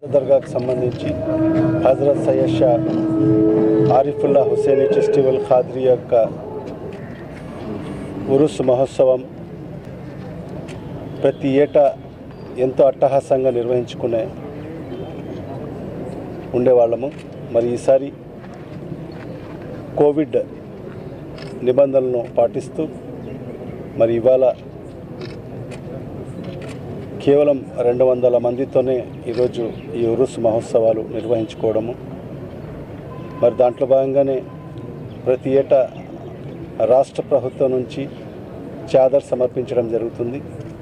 దర్గాకు సంబంధించి హజరత్ సయ్యద్ షా ఆరిఫుల్లా హుసేని ఫెస్టివల్ ఖాద్రి యొక్క ఉరుస్ మహోత్సవం ప్రతి ఏటా ఎంతో అట్టహాసంగా నిర్వహించుకునే ఉండేవాళ్ళము మరి ఈసారి కోవిడ్ నిబంధనలను పాటిస్తూ మరి ఇవాళ కేవలం రెండు వందల మందితోనే ఈరోజు ఈ ఉరుస్ మహోత్సవాలు నిర్వహించుకోవడము మరి దాంట్లో భాగంగానే ప్రతి ఏటా రాష్ట్ర ప్రభుత్వం నుంచి చాదర్ సమర్పించడం జరుగుతుంది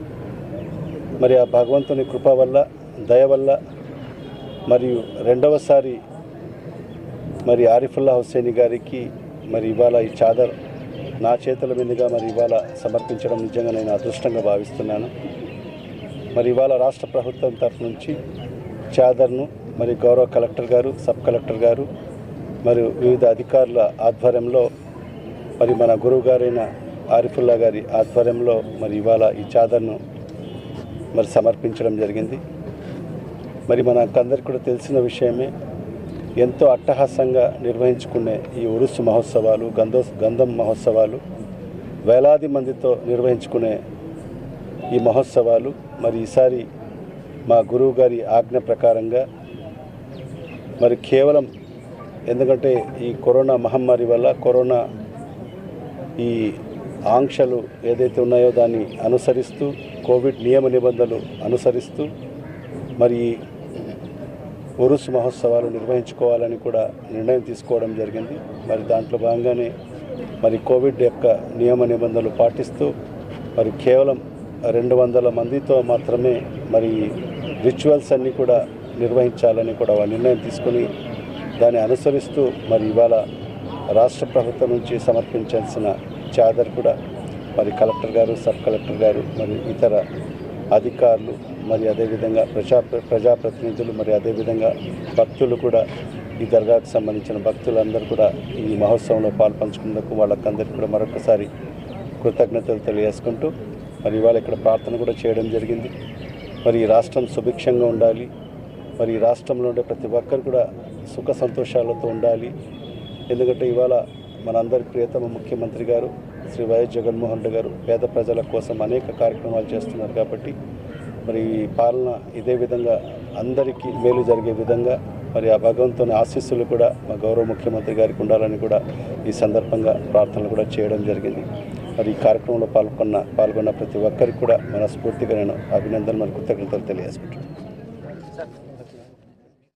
మరి ఆ భగవంతుని కృప వల్ల దయ వల్ల మరియు రెండవసారి మరి ఆరిఫుల్లా హుసేని గారికి మరి ఇవాళ ఈ చాదర్ నా చేతుల మీదుగా మరి ఇవాళ సమర్పించడం నిజంగా నేను అదృష్టంగా భావిస్తున్నాను మరి ఇవాళ రాష్ట్ర ప్రభుత్వం తరఫు నుంచి చాదర్ను మరి గౌరవ కలెక్టర్ గారు సబ్ కలెక్టర్ గారు మరియు వివిధ అధికారుల ఆధ్వర్యంలో మరి మన గురువు గారైన ఆరిఫుల్లా గారి ఆధ్వర్యంలో మరి ఇవాళ ఈ చాదర్ను మరి సమర్పించడం జరిగింది మరి మనకందరికి కూడా తెలిసిన విషయమే ఎంతో అట్టహాసంగా నిర్వహించుకునే ఈ ఉరుసు మహోత్సవాలు గంధో గంధం మహోత్సవాలు వేలాది మందితో నిర్వహించుకునే ఈ మహోత్సవాలు మరి ఈసారి మా గురువు గారి ఆజ్ఞ ప్రకారంగా మరి కేవలం ఎందుకంటే ఈ కరోనా మహమ్మారి వల్ల కరోనా ఈ ఆంక్షలు ఏదైతే ఉన్నాయో దాన్ని అనుసరిస్తూ కోవిడ్ నియమ నిబంధనలు అనుసరిస్తూ మరి ఈ ఉరుస్ మహోత్సవాలు నిర్వహించుకోవాలని కూడా నిర్ణయం తీసుకోవడం జరిగింది మరి దాంట్లో భాగంగానే మరి కోవిడ్ యొక్క నియమ నిబంధనలు పాటిస్తూ మరి కేవలం రెండు వందల మందితో మాత్రమే మరి రిచువల్స్ అన్నీ కూడా నిర్వహించాలని కూడా వాళ్ళు నిర్ణయం తీసుకొని దాన్ని అనుసరిస్తూ మరి ఇవాళ రాష్ట్ర ప్రభుత్వం నుంచి సమర్పించాల్సిన చాదర్ కూడా మరి కలెక్టర్ గారు సబ్ కలెక్టర్ గారు మరి ఇతర అధికారులు మరి అదేవిధంగా ప్రజా ప్రజాప్రతినిధులు మరి అదేవిధంగా భక్తులు కూడా ఈ దర్గాకు సంబంధించిన భక్తులందరూ కూడా ఈ మహోత్సవంలో పాల్పంచుకున్నందుకు వాళ్ళకందరికీ కూడా మరొకసారి కృతజ్ఞతలు తెలియజేసుకుంటూ మరి ఇవాళ ఇక్కడ ప్రార్థన కూడా చేయడం జరిగింది మరి ఈ రాష్ట్రం సుభిక్షంగా ఉండాలి మరి ఈ రాష్ట్రంలో ఉండే ప్రతి ఒక్కరు కూడా సుఖ సంతోషాలతో ఉండాలి ఎందుకంటే ఇవాళ మనందరి ప్రియతమ ముఖ్యమంత్రి గారు శ్రీ వైఎస్ జగన్మోహన్ రెడ్డి గారు పేద ప్రజల కోసం అనేక కార్యక్రమాలు చేస్తున్నారు కాబట్టి మరి ఈ పాలన ఇదే విధంగా అందరికీ మేలు జరిగే విధంగా మరి ఆ భగవంతుని ఆశీస్సులు కూడా మా గౌరవ ముఖ్యమంత్రి గారికి ఉండాలని కూడా ఈ సందర్భంగా ప్రార్థనలు కూడా చేయడం జరిగింది మరి ఈ కార్యక్రమంలో పాల్గొన్న పాల్గొన్న ప్రతి ఒక్కరికి కూడా మనస్ఫూర్తిగా నేను అభినందనలు మరియు కృతజ్ఞతలు తెలియజేసుకుంటున్నాను